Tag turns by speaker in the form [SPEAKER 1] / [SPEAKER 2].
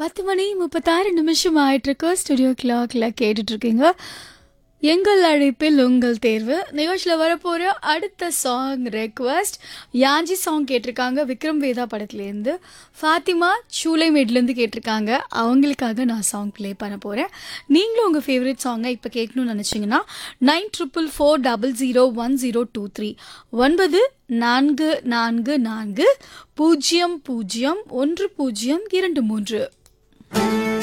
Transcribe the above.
[SPEAKER 1] பத்து மணி முப்பத்தாறு நிமிஷம் ஆயிட்டு இருக்கு ஸ்டுடியோ கிளாக்ல கேட்டுட்டு இருக்கீங்க எங்கள் அழைப்பில் உங்கள் தேர்வு நிகழ்ச்சியில் வரப்போகிற அடுத்த சாங் ரெக்வஸ்ட் யாஞ்சி சாங் கேட்டிருக்காங்க விக்ரம் வேதா படத்துலேருந்து ஃபாத்திமா சூளைமேட்லேருந்து கேட்டிருக்காங்க அவங்களுக்காக நான் சாங் ப்ளே பண்ண போகிறேன் நீங்களும் உங்கள் ஃபேவரட் சாங்கை இப்போ கேட்கணும்னு நினச்சிங்கன்னா nine triple four double zero one zero two three ஒன்பது நான்கு நான்கு நான்கு பூஜ்ஜியம் பூஜ்ஜியம் ஒன்று பூஜ்ஜியம் இரண்டு மூன்று